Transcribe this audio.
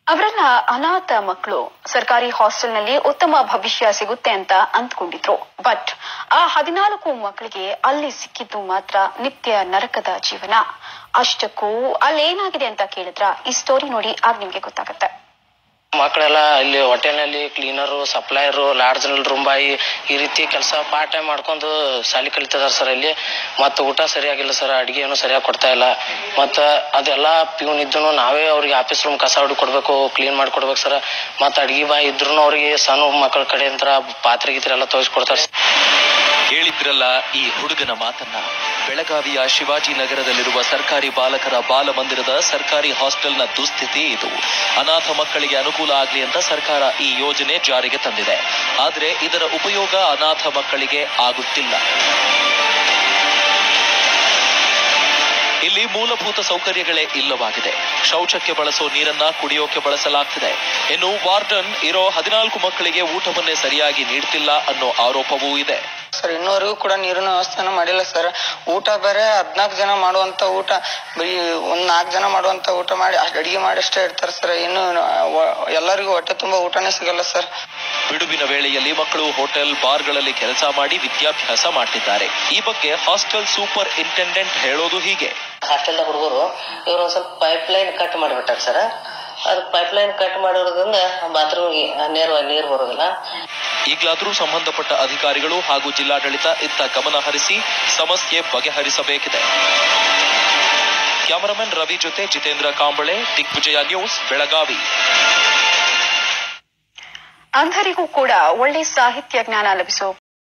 ಅವರೆಲ್ಲ ಅನಾಥ ಮಕ್ಕಳು ಸರ್ಕಾರಿ ಹಾಸ್ಟೆಲ್ನಲ್ಲಿ ಉತ್ತಮ ಭವಿಷ್ಯ ಸಿಗುತ್ತೆ ಅಂತ ಅಂದ್ಕೊಂಡಿದ್ರು ಬಟ್ ಆ ಹದಿನಾಲ್ಕು ಮಕ್ಕಳಿಗೆ ಅಲ್ಲಿ ಸಿಕ್ಕಿದ್ದು ಮಾತ್ರ ನಿತ್ಯ ನರಕದ ಜೀವನ ಅಷ್ಟಕ್ಕೂ ಅಲ್ಲೇನಾಗಿದೆ ಅಂತ ಕೇಳಿದ್ರ ಈ ಸ್ಟೋರಿ ನೋಡಿ ಆಗ ನಿಮ್ಗೆ ಗೊತ್ತಾಗತ್ತೆ ಮಕ್ಕಳೆಲ್ಲ ಇಲ್ಲಿ ಹೋಟೆಲ್ನಲ್ಲಿ ಕ್ಲೀನರು ಸಪ್ಲೈಯರು ಲಾಡ್ಜ್ನಲ್ಲಿ ರೂಮ್ ಬಾಯಿ ಈ ರೀತಿ ಕೆಲಸ ಪಾರ್ಟ್ ಟೈಮ್ ಮಾಡ್ಕೊಂಡು ಶಾಲಿ ಕಲಿತಿದಾರೆ ಸರ್ ಇಲ್ಲಿ ಮತ್ತು ಊಟ ಸರಿಯಾಗಿಲ್ಲ ಸರ್ ಅಡಿಗೆ ಏನು ಸರಿಯಾಗಿ ಕೊಡ್ತಾ ಇಲ್ಲ ಮತ್ತು ಅದೆಲ್ಲ ಪ್ಯೂನ್ ಇದ್ದು ನಾವೇ ಅವ್ರಿಗೆ ಆಫೀಸ್ ರೂಮ್ ಕಸ ಹೊಡಿ ಕೊಡ್ಬೇಕು ಕ್ಲೀನ್ ಮಾಡಿ ಕೊಡ್ಬೇಕು ಸರ್ ಮತ್ತು ಅಡಿಗೆ ಬಾಯಿ ಇದ್ರು ಅವ್ರಿಗೆ ಸಣ್ಣ ಮಕ್ಕಳ ಕಡೆಯಿಂದ ಪಾತ್ರೆ ಗೀತ್ರೆ ಎಲ್ಲ ತೋರಿಸ್ಕೊಡ್ತಾರೆ ಕೇಳಿದ್ರಲ್ಲ ಈ ಹುಡುಗನ ಮಾತನ್ನ ಬೆಳಗಾವಿಯ ಶಿವಾಜಿನಗರದಲ್ಲಿರುವ ಸರ್ಕಾರಿ ಬಾಲಕರ ಬಾಲಮಂದಿರದ ಸರ್ಕಾರಿ ಹಾಸ್ಟೆಲ್ನ ದುಸ್ಥಿತಿ ಇದು ಅನಾಥ ಮಕ್ಕಳಿಗೆ ಅನುಕೂಲ ಆಗಲಿ ಅಂತ ಸರ್ಕಾರ ಈ ಯೋಜನೆ ಜಾರಿಗೆ ತಂದಿದೆ ಆದರೆ ಇದರ ಉಪಯೋಗ ಅನಾಥ ಮಕ್ಕಳಿಗೆ ಆಗುತ್ತಿಲ್ಲ ಇಲ್ಲಿ ಮೂಲಭೂತ ಸೌಕರ್ಯಗಳೇ ಇಲ್ಲವಾಗಿದೆ ಶೌಚಕ್ಕೆ ಬಳಸೋ ನೀರನ್ನ ಕುಡಿಯೋಕೆ ಬಳಸಲಾಗ್ತಿದೆ ಇನ್ನು ವಾರ್ಡನ್ ಇರೋ ಹದಿನಾಲ್ಕು ಮಕ್ಕಳಿಗೆ ಊಟವನ್ನೇ ಸರಿಯಾಗಿ ನೀಡ್ತಿಲ್ಲ ಅನ್ನೋ ಆರೋಪವೂ ಇದೆ ಸರ್ ಇನ್ನೂವರೆಗೂ ಕೂಡ ನೀರಿನ ವ್ಯವಸ್ಥೆನ ಮಾಡಿಲ್ಲ ಸರ್ ಊಟ ಬೇರೆ ಹದ್ನಾಲ್ಕು ಜನ ಮಾಡುವಂತ ಊಟ ಬರೀ ಒಂದ್ ನಾಲ್ಕು ಜನ ಮಾಡುವಂತ ಊಟ ಮಾಡಿ ಅಷ್ಟ್ ಅಡಿಗೆ ಮಾಡಿ ಅಷ್ಟೇ ಇಡ್ತಾರೆ ಸರ್ ಇನ್ನು ವ- ಎಲ್ಲರಿಗೂ ಹೊಟ್ಟೆ ತುಂಬಾ ಊಟನೇ ಸಿಗಲ್ಲ ಸರ್ ಬಿಡುವಿನ ವೇಳೆಯಲ್ಲಿ ಮಕ್ಕಳು ಹೋಟೆಲ್ ಬಾರ್ಗಳಲ್ಲಿ ಕೆಲಸ ಮಾಡಿ ವಿದ್ಯಾಭ್ಯಾಸ ಮಾಡ್ತಿದ್ದಾರೆ ಈ ಬಗ್ಗೆ ಹಾಸ್ಟೆಲ್ ಸೂಪರ್ ಇಂಟೆಂಡೆಂಟ್ ಹೇಳೋದು ಹೀಗೆ ಹಾಸ್ಟೆಲ್ದಾಗ ಹುಡುಗರು ಇವ್ರು ಒಂದ್ ಸ್ವಲ್ಪ ಪೈಪ್ ಲೈನ್ ಕಟ್ ಮಾಡಿಬಿಟ್ಟಾರ ಸರ್ ಅದು ಪೈಪ್ ಲೈನ್ ಕಟ್ ಮಾಡಿರೋದ್ರಿಂದ ಬಾತ್ರೂಮ್ಗೆ ನೇರವಾಗಿ ನೀರು ಬರೋದಿಲ್ಲ ಈಗಲಾದರೂ ಸಂಬಂಧಪಟ್ಟ ಅಧಿಕಾರಿಗಳು ಹಾಗೂ ಜಿಲ್ಲಾಡಳಿತ ಇತ್ತ ಗಮನ ಹರಿಸಿ ಸಮಸ್ಯೆ ಬಗೆಹರಿಸಬೇಕಿದೆ ಕ್ಯಾಮರಾಮನ್ ರವಿ ಜೊತೆ ಜಿತೇಂದ್ರ ಕಾಂಬಳೆ ದಿಗ್ವಿಜಯ ನ್ಯೂಸ್ ಬೆಳಗಾವಿ ಅಂಧರಿಗೂ ಕೂಡ ಒಳ್ಳೆ ಸಾಹಿತ್ಯ ಜ್ಞಾನ ಲಭಿಸೋ